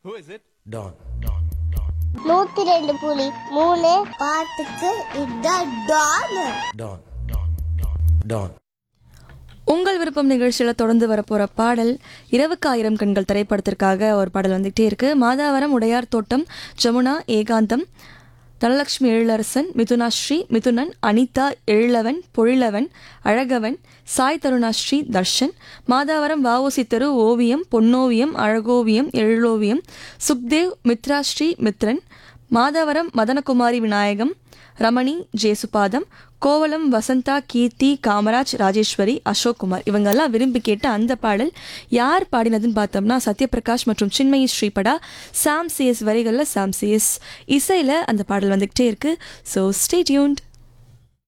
Who is it? Don. நூத்தி ரெண்டு புலி மூணு பாட்டுக்கு இதான் டான் Don. Don. உங்கள் விருப்பம் நிகழ்ச்சியில் தொடர்ந்து வரப்போகிற பாடல் இரவுக்கு ஆயிரம் கண்கள் திரைப்படத்திற்காக ஒரு பாடல் வந்துகிட்டே இருக்கு மாதாவரம் உடையார் தோட்டம் ஜமுனா ஏகாந்தம் தனலட்சுமி எழிலரசன் மிதுனாஸ்ரீ மிதுனன் அனிதா எழிலவன் பொழிலவன் அழகவன் சாய் தருணாஸ்ரீ தர்ஷன் மாதாவரம் வாவோசி தெரு ஓவியம் பொன்னோவியம் அழகோவியம் எழிலோவியம் சுக்தேவ் மித்ராஸ்ரீ மித்ரன் மாதாவரம் மதனகுமாரி விநாயகம் ரமணி ஜேசுபாதம் கோவலம் வசந்தா கீர்த்தி காமராஜ் ராஜேஸ்வரி அசோக் குமார் இவங்கெல்லாம் விரும்பி கேட்ட அந்த பாடல் யார் பாடினதுன்னு பார்த்தோம்னா சத்யபிரகாஷ் மற்றும் சின்மயி ஸ்ரீபடா சாம் சிஎஸ் வரிகளில் சாம் சிஎஸ் இசையில் அந்த பாடல் வந்துக்கிட்டே இருக்கு ஸோ ஸ்டே டியூன்ட்